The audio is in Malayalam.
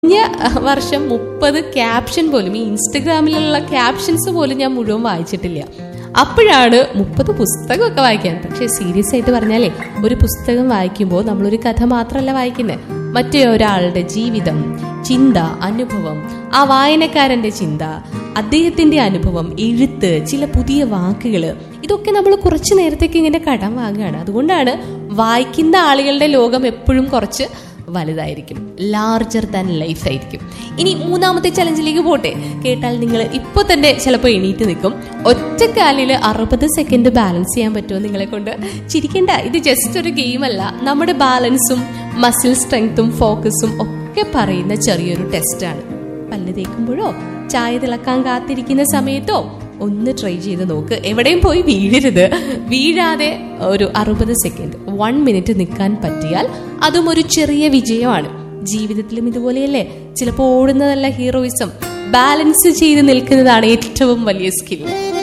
കഴിഞ്ഞ വർഷം മുപ്പത് ക്യാപ്ഷൻ പോലും ഈ ഇൻസ്റ്റഗ്രാമിലുള്ള ക്യാപ്ഷൻസ് പോലും ഞാൻ മുഴുവൻ വായിച്ചിട്ടില്ല അപ്പോഴാണ് മുപ്പത് പുസ്തകമൊക്കെ വായിക്കാൻ പക്ഷെ സീരിയസ് ആയിട്ട് പറഞ്ഞാലേ ഒരു പുസ്തകം വായിക്കുമ്പോൾ നമ്മളൊരു കഥ മാത്രമല്ല വായിക്കുന്നത് മറ്റേ ഒരാളുടെ ജീവിതം ചിന്ത അനുഭവം ആ വായനക്കാരന്റെ ചിന്ത അദ്ദേഹത്തിന്റെ അനുഭവം എഴുത്ത് ചില പുതിയ വാക്കുകൾ ഇതൊക്കെ നമ്മൾ കുറച്ചു നേരത്തേക്ക് ഇങ്ങനെ കടം വാങ്ങുകയാണ് അതുകൊണ്ടാണ് വായിക്കുന്ന ആളുകളുടെ ലോകം എപ്പോഴും കുറച്ച് വലുതായിരിക്കും ലാർജർ ദാൻ ലൈഫ് ആയിരിക്കും ഇനി മൂന്നാമത്തെ ചലഞ്ചിലേക്ക് പോട്ടെ കേട്ടാൽ നിങ്ങൾ ഇപ്പോൾ തന്നെ ചിലപ്പോൾ എണീറ്റ് നിൽക്കും ഒറ്റക്കാലിൽ അറുപത് സെക്കൻഡ് ബാലൻസ് ചെയ്യാൻ പറ്റുമോ നിങ്ങളെ കൊണ്ട് ചിരിക്കേണ്ട ഇത് ജസ്റ്റ് ഒരു ഗെയിം അല്ല നമ്മുടെ ബാലൻസും മസിൽ സ്ട്രെങ്ത്തും ഫോക്കസും ഒക്കെ പറയുന്ന ചെറിയൊരു ടെസ്റ്റാണ് പല്ല് തേക്കുമ്പോഴോ ചായ തിളക്കാൻ കാത്തിരിക്കുന്ന സമയത്തോ ഒന്ന് ട്രൈ ചെയ്ത് നോക്ക് എവിടെയും പോയി വീഴരുത് വീഴാതെ ഒരു അറുപത് സെക്കൻഡ് വൺ മിനിറ്റ് നിൽക്കാൻ പറ്റിയാൽ അതും ഒരു ചെറിയ വിജയമാണ് ജീവിതത്തിലും ഇതുപോലെയല്ലേ ചിലപ്പോൾ ഓടുന്നതല്ല ഹീറോയിസം ബാലൻസ് ചെയ്ത് നിൽക്കുന്നതാണ് ഏറ്റവും വലിയ സ്കിൽ